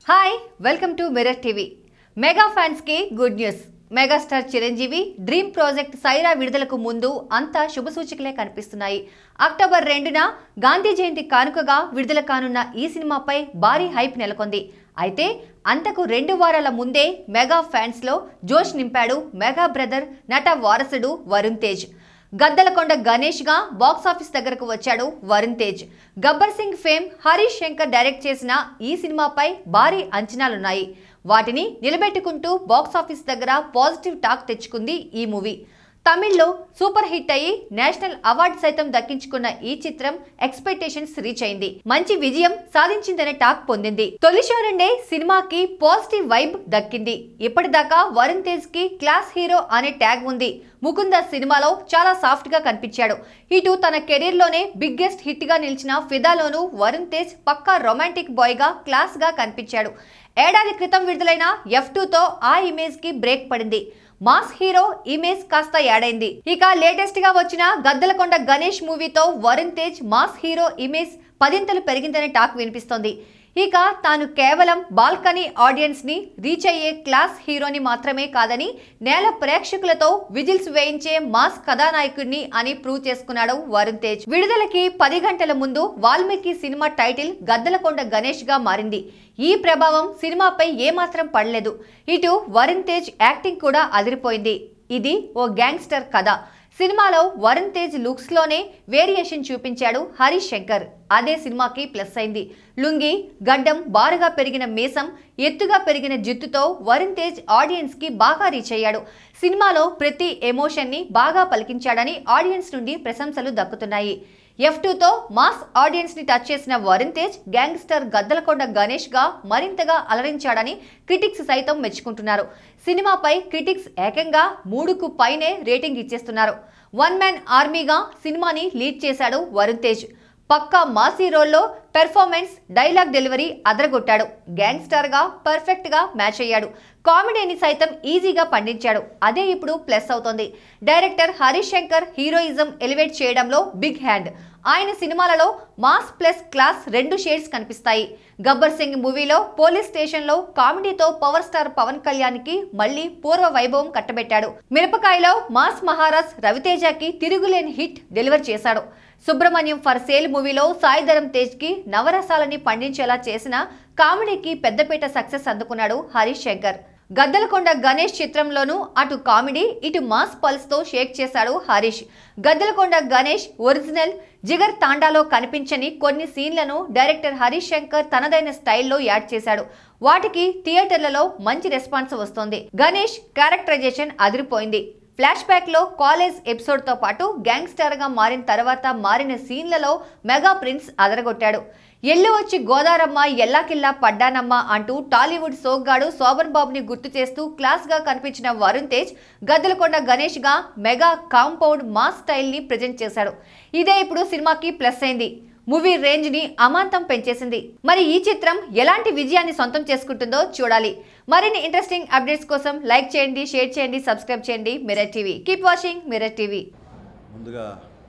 Hi welcome to mirror TV mega fans కి good news megastar Chiranjeevi dream project Sye Raa విడుదలకు ముందు అంతా శుభసూచికలే కనిపిస్తున్నాయి అక్టోబర్ రెండున గాంధీ జయంతి కానుకగా విడుదల కానున్న ఈ సినిమాపై భారీ హైప్ నెలకొంది అయితే అంతకు రెండు వారాల ముందే మెగా ఫ్యాన్స్ లో జోష్ నింపాడు మెగా బ్రదర్ నట వారసుడు వరుణ్ తేజ్ గద్దలకొండ గణేష్ గా బాక్సాఫీస్ దగ్గరకు వచ్చాడు వరుణ్ తేజ్ గబ్బర్ సింగ్ ఫేమ్ హరీష్ శంకర్ డైరెక్ట్ చేసిన ఈ సినిమాపై భారీ అంచనాలున్నాయి వాటిని నిలబెట్టుకుంటూ బాక్సాఫీస్ దగ్గర పాజిటివ్ టాక్ తెచ్చుకుంది ఈ మూవీ తమిళ్లో సూపర్ హిట్ అయ్యి నేషనల్ అవార్డు సైతం దక్కించుకున్న ఈ చిత్రం ఎక్స్పెక్టేషన్స్ రీచ్ అయింది మంచి విజయం సాధించిందనే టాక్ పొందింది తొలి షో నుండే సినిమాకి పాజిటివ్ వైబ్ దక్కింది ఇప్పటిదాకా వరుణ్ తేజ్ కి క్లాస్ హీరో అనే ట్యాగ్ ఉంది ముకుంద సినిమాలో చాలా సాఫ్ట్ గా కనిపించాడు ఇటు తన కెరీర్ లోనే బిగ్గెస్ట్ హిట్ గా నిలిచిన ఫిదాలోనూ వరుణ్ తేజ్ పక్కా రొమాంటిక్ బాయ్ గా క్లాస్ గా కనిపించాడు ఏడాది క్రితం విడుదలైన ఎఫ్ తో ఆ ఇమేజ్ కి బ్రేక్ పడింది మాస్ హీరో ఇమేజ్ కాస్త యాడైంది ఇక లేటెస్ట్ గా వచ్చిన గద్దలకొండ గణేష్ మూవీతో Varun Tej mass hero image పదింతలు పెరిగిందనే టాక్ వినిపిస్తోంది ఇక తాను కేవలం బాల్కనీ ఆడియన్స్ ని రీచ్ అయ్యే క్లాస్ హీరోని మాత్రమే కాదని నేల ప్రేక్షకులతో విజిల్స్ వేయించే మాస్ కథానాయకుడిని అని ప్రూవ్ చేసుకున్నాడు వరుణ్ తేజ్ విడుదలకి పది గంటల ముందు వాల్మీకి సినిమా టైటిల్ గద్దలకొండ గణేష్ గా మారింది ఈ ప్రభావం సినిమాపై ఏమాత్రం పడలేదు ఇటు వరుణ్ తేజ్ యాక్టింగ్ కూడా అదిరిపోయింది ఇది ఓ గ్యాంగ్స్టర్ కథ సినిమాలో వరుణ్ తేజ్ లుక్స్ లోనే వేరియేషన్ చూపించాడు హరీష్ శంకర్ అదే సినిమాకి ప్లస్ అయింది లుంగి గడ్డం బారుగా పెరిగిన మీసం ఎత్తుగా పెరిగిన జుత్తుతో వరుణ్ తేజ్ ఆడియన్స్ కి బాగా రీచ్ అయ్యాడు సినిమాలో ప్రతి ఎమోషన్ ని బాగా పలికించాడని ఆడియన్స్ నుండి ప్రశంసలు దక్కుతున్నాయి ఎఫ్ టూతో మాస్ ఆడియన్స్ ని టచ్ చేసిన వరుణ్ తేజ్ గ్యాంగ్స్టర్ గద్దలకొండ గణేష్ గా మరింతగా అలరించాడని క్రిటిక్స్ సైతం మెచ్చుకుంటున్నారు సినిమాపై క్రిటిక్స్ ఏకంగా మూడుకు పైనే రేటింగ్ ఇచ్చేస్తున్నారు వన్ మ్యాన్ ఆర్మీగా సినిమాని లీడ్ చేశాడు వరుణ్ తేజ్ పక్కా మాసీ రోల్లో పెర్ఫార్మెన్స్ డైలాగ్ డెలివరీ అదరగొట్టాడు గ్యాంగ్స్టర్ గా పర్ఫెక్ట్ గా మ్యాచ్ అయ్యాడు కామెడీని సైతం ఈజీగా పండించాడు అదే ఇప్పుడు ప్లస్ అవుతోంది director Harish Shankar heroism elevate చేయడంలో బిగ్ హ్యాండ్ ఆయన సినిమాలలో మాస్ ప్లస్ క్లాస్ రెండు షేడ్స్ కనిపిస్తాయి గబ్బర్ సింగ్ మూవీలో పోలీస్ స్టేషన్లో కామెడీతో పవర్ స్టార్ పవన్ కళ్యాణ్కి మళ్ళీ పూర్వ వైభవం కట్టబెట్టాడు మిరపకాయలో మాస్ మహారాజ్ రవితేజకి తిరుగులేని హిట్ డెలివర్ చేశాడు సుబ్రహ్మణ్యం ఫర్ సేల్ మూవీలో సాయిధరం తేజ్ కి నవరసాలని పండించేలా చేసిన కామెడీకి పెద్దపీట సక్సెస్ అందుకున్నాడు హరీష్ శంకర్ గద్దలకొండ గణేష్ చిత్రంలోనూ అటు కామెడీ ఇటు మాస్ పల్స్ తో షేక్ చేశాడు హరీష్ గద్దలకొండ గణేష్ ఒరిజినల్ జిగర్ తాండాలో కనిపించని కొన్ని సీన్లను డైరెక్టర్ హరీష్ శంకర్ తనదైన స్టైల్లో యాడ్ చేశాడు వాటికి థియేటర్లలో మంచి రెస్పాన్స్ వస్తోంది గణేష్ క్యారెక్టరైజేషన్ అదిరిపోయింది ఫ్లాష్ బ్యాక్ లో కాలేజ్ ఎపిసోడ్ తో పాటు గ్యాంగ్స్టర్ గా మారిన తర్వాత మారిన సీన్లలో మెగా ప్రిన్స్ అదరగొట్టాడు ఎల్లు వచ్చి గోదారమ్మ ఎల్లాకిల్లా పడ్డానమ్మ అంటూ టాలీవుడ్ సోగ్గాడు శోభన్ బాబుని గుర్తు చేస్తూ క్లాస్ గా కనిపించిన వరుణ్ తేజ్ గద్దలకొండ గణేష్ గా మెగా కాంపౌండ్ మాస్ స్టైల్ ని ప్రజెంట్ చేశాడు ఇదే ఇప్పుడు సినిమాకి ప్లస్ అయింది మూవీ రేంజ్ ని అమాంతం పెంచేసింది మరి ఈ చిత్రం ఎలాంటి విజయాన్ని సొంతం చేసుకుంటుందో చూడాలి మరిన్ని ఇంట్రెస్టింగ్ అప్డేట్స్ కోసం లైక్ చేయండి షేర్ చేయండి సబ్స్క్రైబ్ చేయండి mirror TV keep watching mirror TV ముందుగా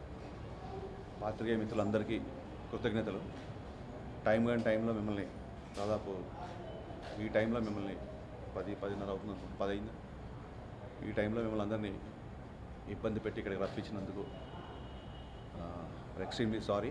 పాత్రికేయ మిత్రులందరికీ కృతజ్ఞతలు టైం కాని టైంలో మిమ్మల్ని దాదాపు ఈ టైంలో మిమ్మల్ని పది పదిన్నర అవుతుంది అనుకుంటా, పది అయింది ఈ టైంలో మిమ్మల్ని అందరినీ ఇబ్బంది పెట్టి ఇక్కడికి రప్పించినందుకు ఎక్స్ట్రీమ్లీ సారీ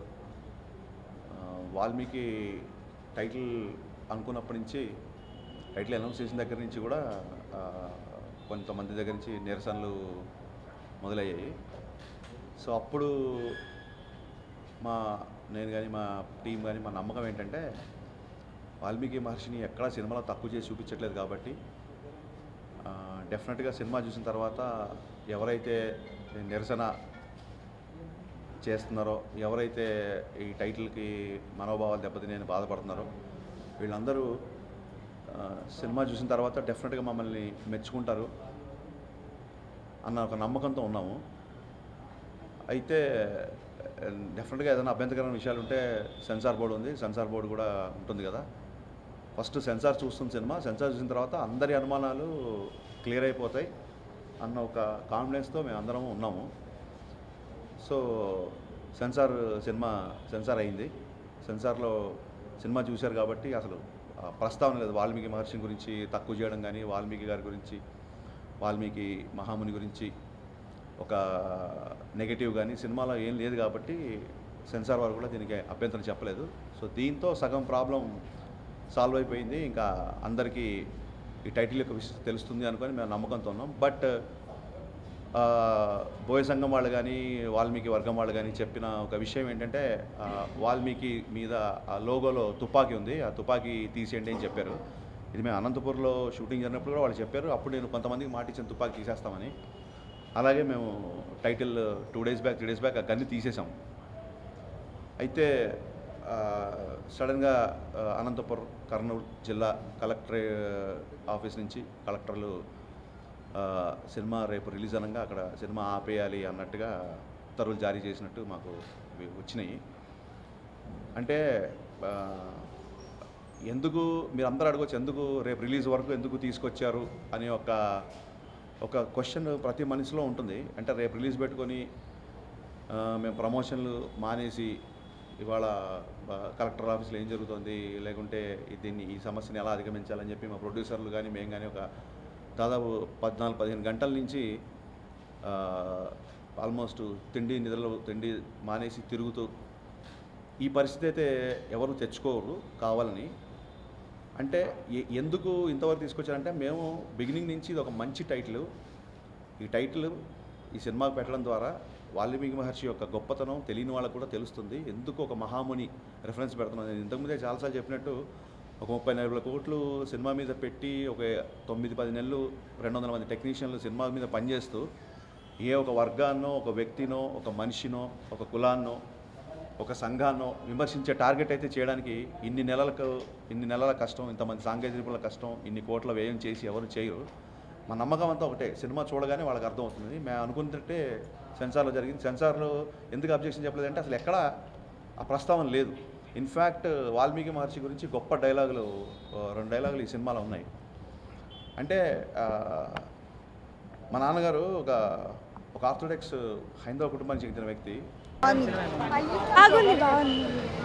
వాల్మీకి టైటిల్ అనుకున్నప్పటి నుంచి టైటిల్ అనౌన్స్ చేసిన దగ్గర నుంచి కూడా ఆ, కొంతమంది దగ్గర నుంచి నిరసనలు మొదలయ్యాయి సో అప్పుడు మా నేను కానీ మా టీం కానీ మా నమ్మకం ఏంటంటే వాల్మీకి మహర్షిని ఎక్కడా సినిమాలో తక్కువ చేసి చూపించట్లేదు కాబట్టి డెఫినెట్గా సినిమా చూసిన తర్వాత ఎవరైతే నిరసన చేస్తున్నారో ఎవరైతే ఈ టైటిల్కి మనోభావాలు దెబ్బతిని బాధపడుతున్నారో వీళ్ళందరూ ఆ, సినిమా చూసిన తర్వాత డెఫినెట్గా మమ్మల్ని మెచ్చుకుంటారు అన్న ఒక నమ్మకంతో ఉన్నాము అయితే డెఫినెట్గా ఏదైనా అభ్యంతరకరమైన విషయాలు ఉంటే సెన్సార్ బోర్డు ఉంది సెన్సార్ బోర్డు కూడా ఉంటుంది కదా ఫస్ట్ సెన్సార్ చూస్తుంది సినిమా సెన్సార్ చూసిన తర్వాత అందరి అనుమానాలు క్లియర్ అయిపోతాయి అన్న ఒక కాన్ఫిడెన్స్తో మేము అందరం ఉన్నాము సో సెన్సార్ సినిమా సెన్సార్ అయింది సెన్సార్లో సినిమా చూశారు కాబట్టి అసలు ఆ ప్రస్తావన లేదు వాల్మీకి మహర్షి గురించి తక్కువ చేయడం కానీ వాల్మీకి గారి గురించి వాల్మీకి మహాముని గురించి ఒక నెగటివ్ కానీ సినిమాలో ఏం లేదు కాబట్టి సెన్సార్ వారు కూడా దీనికి అభ్యంతరం చెప్పలేదు సో దీంతో సగం ప్రాబ్లం సాల్వ్ అయిపోయింది ఇంకా అందరికీ ఈ టైటిల్ యొక్క విషయం తెలుస్తుంది అనుకొని మేము నమ్మకంతో ఉన్నాం బట్ ఆ, బోయ సంఘం వాళ్ళు కానీ వాల్మీకి వర్గం వాళ్ళు కానీ చెప్పిన ఒక విషయం ఏంటంటే ఆ, వాల్మీకి మీద ఆ లోగోలో తుపాకీ ఉంది ఆ తుపాకీ తీసేయండి అని చెప్పారు ఇది మేము అనంతపూర్లో షూటింగ్ జరిగినప్పుడు కూడా వాళ్ళు చెప్పారు అప్పుడు నేను కొంతమందికి మాట ఇచ్చిన తుపాకీ తీసేస్తామని అలాగే మేము title two days back three days back ఆ గన్ని తీసేసాం అయితే ఆ, సడన్గా ఆ, అనంతపురం కర్నూలు జిల్లా కలెక్టర్ ఆఫీస్ నుంచి కలెక్టర్లు ఆ, సినిమా రేపు రిలీజ్ అనగా అక్కడ సినిమా ఆపేయాలి అన్నట్టుగా ఉత్తర్వులు జారీ చేసినట్టు మాకు ఇవి వచ్చినాయి అంటే ఆ, ఎందుకు మీరు అందరూ అడగవచ్చు ఎందుకు రేపు రిలీజ్ వరకు ఎందుకు తీసుకొచ్చారు అనే ఒక ఒక క్వశ్చన్ ప్రతి మనిషిలో ఉంటుంది అంటే రేపు రిలీజ్ పెట్టుకొని ఆ, మేము ప్రమోషన్లు మానేసి ఇవాళ ఆ, కలెక్టర్ ఆఫీస్లో ఏం జరుగుతుంది లేకుంటే ఈ- దీన్ని ఈ సమస్యని ఎలా అధిగమించాలని చెప్పి మా ప్రొడ్యూసర్లు కానీ మేము కానీ ఒక దాదాపు పద్నాలుగు పదిహేను గంటల నుంచి ఆల్మోస్ట్ తిండి నిద్రలు తిండి మానేసి తిరుగుతూ ఈ పరిస్థితి అయితే ఎవరు తెచ్చుకోరు కావాలని అంటే ఎ- ఎందుకు ఇంతవరకు తీసుకొచ్చారంటే మేము బిగినింగ్ నుంచి ఇది ఒక మంచి టైటిల్ ఈ టైటిల్ ఈ సినిమాకు పెట్టడం ద్వారా వాల్మీకి మహర్షి యొక్క గొప్పతనం తెలియని వాళ్ళకు కూడా తెలుస్తుంది ఎందుకు ఒక మహాముని రెఫరెన్స్ పెడుతున్నాం నేను ఇంతకుముందే చాలాసార్లు చెప్పినట్టు ఒక ముప్పై నలభై కోట్లు సినిమా మీద పెట్టి ఒక తొమ్మిది పది నెలలు రెండు వందల మంది టెక్నీషియన్లు సినిమా మీద పనిచేస్తూ ఏ ఒక వర్గాన్నో ఒక వ్యక్తినో ఒక మనిషినో ఒక కులాన్నో ఒక సంఘాన్నో విమర్శించే టార్గెట్ అయితే చేయడానికి ఇన్ని నెలలకు ఇన్ని నెలల కష్టం ఇంతమంది సాంకేతిక నిపుణుల కష్టం ఇన్ని కోట్ల వ్యయం చేసి ఎవరు చేయరు మా నమ్మకం అంతా ఒకటే సినిమా చూడగానే వాళ్ళకి అర్థమవుతుంది మేము అనుకున్నట్టే సెన్సార్లో జరిగింది సెన్సార్లో ఎందుకు అబ్జెక్షన్ చెప్పలేదంటే అసలు ఎక్కడ ఆ ప్రస్తావన లేదు ఇన్ఫ్యాక్ట్ వాల్మీకి మహర్షి గురించి గొప్ప డైలాగులు ఆ, రెండు డైలాగులు ఈ సినిమాలో ఉన్నాయి అంటే ఆ, మా నాన్నగారు ఒక ఒక ఆర్థోడాక్స్ హైందవ కుటుంబానికి చెందిన వ్యక్తి బాగుంది బాగుంది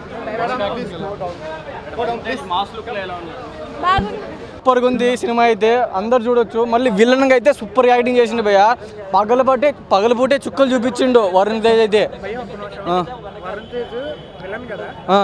బాగుంది సూపర్గా ఉంది సినిమా అయితే అందరు చూడొచ్చు మళ్ళీ విలన్గా అయితే సూపర్ యాక్టింగ్ చేసిండు భయ్య పగలపూటే పగలపూటే చుక్కలు చూపించిండు వరుణ్ తేజ్ అయితే ఆ. ఆ.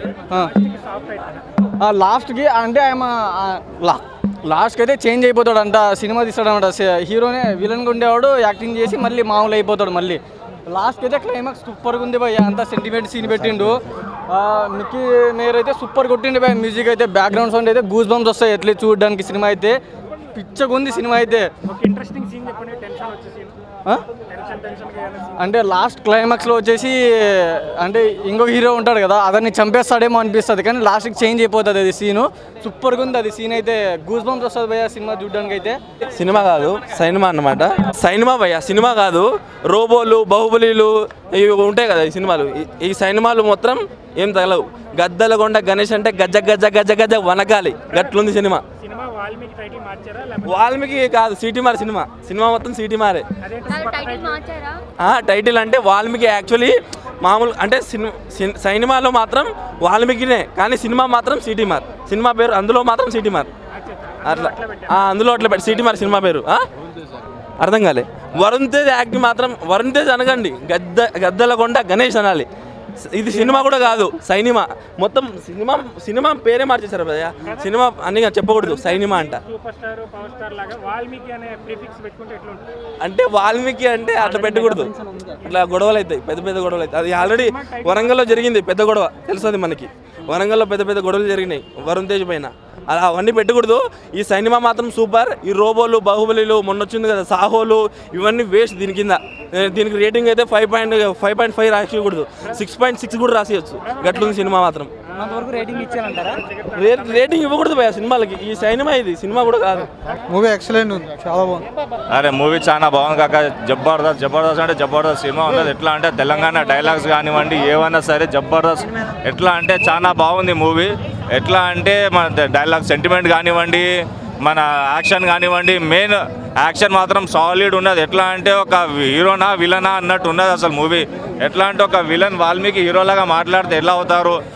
ఆ. లాస్ట్కి అంటే ఆయన ఆ, లా లాస్ట్కి అయితే చేంజ్ అయిపోతాడు అంట సినిమా తీస్తాడు అనమాట హీరోనే విలన్గా ఉండేవాడు యాక్టింగ్ చేసి మళ్ళీ మామూలు అయిపోతాడు మళ్ళీ లాస్ట్కి అయితే క్లైమాక్స్ సూపర్గా ఉంది భయ్య అంతా సెంటిమెంట్ సీన్ పెట్టిండు ఆ, మిక్కీ మేర్ అయితే సూపర్ కొట్టిండు భయ్య మ్యూజిక్ అయితే బ్యాక్గ్రౌండ్ సౌండ్ అయితే గూస్ బంప్స్ వస్తాయి ఎట్లే చూడడానికి సినిమా అయితే పిచ్చగా ఉంది సినిమా అయితే ఒక ఇంట్రెస్టింగ్ సీన్ చెప్పండి టెన్షన్ వచ్చేసి ఆ? టెన్షన్ టెన్షన్ ఏమైనా scene? అంటే లాస్ట్ క్లైమాక్స్లో వచ్చేసి అంటే ఇంకొక హీరో ఉంటాడు కదా అతన్ని చంపేస్తాడేమో అనిపిస్తుంది కానీ లాస్ట్కి చేంజ్ అయిపోతుంది అది సీను సూపర్గా ఉంది అది సీన్ అయితే గూస్ బంప్స్ వస్తుంది భయ్య సినిమా చూడడానికి అయితే సినిమా కాదు సైనిమా అన్నమాట సైనిమా భయ్య సినిమా కాదు రోబోలు బాహుబలిలు ఇవి ఉంటాయి కదా ఈ సినిమాలు ఈ- ఈ సినిమాలు మొత్తం ఏం తగలవు గద్దలగొండ గణేష్ అంటే గజ్జ గజ్జ గజ్జ గజ్జ వనకాలి గట్లుంది సినిమా సినిమా వాల్మీకి టైటిల్ మార్చారా లేకపోతే వాల్మీకి కాదు సిటీ మార్ సినిమా సినిమా మొత్తం సిటీ మారే అదేంటి టైటిల్ మార్చారా ఆ, టైటిల్ అంటే వాల్మీకి యాక్చువల్లీ మామూలు అంటే సినిమా సినిమాలో మాత్రం వాల్మీకినే కానీ సినిమా మాత్రం సిటీ మార్ సినిమా పేరు అందులో మాత్రం సిటీ మార్ అట్లా ఆ, అందులో అట్లా పెట్టి సిటీ మార్ సినిమా పేరు ఆ? అర్థం కాలే వరుణ్ తేజ్ యాక్టింగ్ మాత్రం వరుణ్ తేజ్ అనగండి గద్ద గద్దలకొండ గణేష్ అనాలి ఇది సినిమా కూడా కాదు సైనిమా మొత్తం సినిమా సినిమా పేరే మార్చేశారు భయ్య సినిమా అని చెప్పకూడదు సైనిమా అంట సూపర్ స్టార్ పవర్ స్టార్ లాగా వాల్మీకి అనే ప్రిఫిక్స్ పెట్టుకుంటే ఎట్లుంటుంది అంటే వాల్మీకి అంటే అట్లా పెట్టకూడదు ఇట్లా గొడవలు అవుతాయి పెద్ద పెద్ద గొడవలు అవుతాయి అది ఆల్రెడీ వరంగల్లో జరిగింది పెద్ద గొడవ తెలుస్తుంది మనకి వరంగల్లో పెద్ద పెద్ద గొడవలు జరిగినాయి వరుణ్ తేజ్ పైన అలా అవన్నీ పెట్టకూడదు ఈ సినిమా మాత్రం సూపర్ ఈ రోబోలు బాహుబలిలు మొన్న వచ్చింది కదా సాహోలు ఇవన్నీ వేస్ట్ దీని కింద ఏ, దీనికి రేటింగ్ అయితే five point five point five రాసేయకూడదు సిక్స్ పాయింట్ సిక్స్ కూడా రాసేయచ్చు గట్లుంది సినిమా మాత్రం అంతవరకు రేటింగ్ ఇచ్చారంటారా రే- రేటింగ్ ఇవ్వకూడదు భయ సినిమాలకి ఈ సినిమా ఇది సినిమా కూడా కాదు మూవీ ఎక్సలెంట్ ఉంది చాలా బాగుంది అరే మూవీ చాలా బాగుంది కాక జబర్దస్త్ జబర్దస్త్ అంటే జబర్దస్త్ సినిమా ఉన్నది ఎట్లా అంటే తెలంగాణ డైలాగ్స్ కానివ్వండి ఏవైనా సరే జబర్దస్త్ ఎట్లా అంటే చాలా బాగుంది మూవీ ఎట్లా అంటే మన డైలాగ్ సెంటిమెంట్ కానివ్వండి మన యాక్షన్ కానివ్వండి మెయిన్ యాక్షన్ మాత్రం సాలిడ్ ఉన్నది ఎట్లా అంటే ఒక హీరోనా విలనా అన్నట్టు ఉన్నది అసలు మూవీ ఎట్లా అంటే ఒక విలన్ వాల్మీకి హీరోలాగా మాట్లాడితే ఎట్లా అవుతారు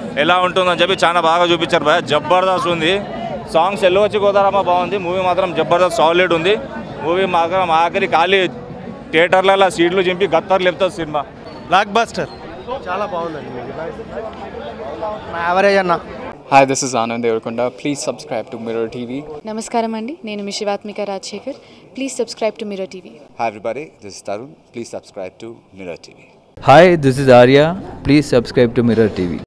ఎలా ఉంటుందని చెప్పి చాలా బాగా చూపించారు భయ జబర్దస్త్ ఉంది సాంగ్స్ ఎల్లు వచ్చి గోదారమ్మ బాగుంది మూవీ మాత్రం జబర్దస్త్ సాలిడ్ ఉంది మూవీ మాత్రం ఆఖరి ఖాళీ థియేటర్లలో సీట్లు చింపి గత్తర్ లేపుతుంది సినిమా బ్లాక్ బాస్టర్ చాలా బాగుందండి యావరేజ్ అన్న Hi, this is Anand Devarkonda. Please subscribe to Mirror TV. నమస్కారం అండి నేను మీ Shivathmika Rajasekhar please subscribe to mirror TV Hi everybody, this is Tarun. Please subscribe to Mirror TV. Hi, this is Arya. Please subscribe to Mirror TV.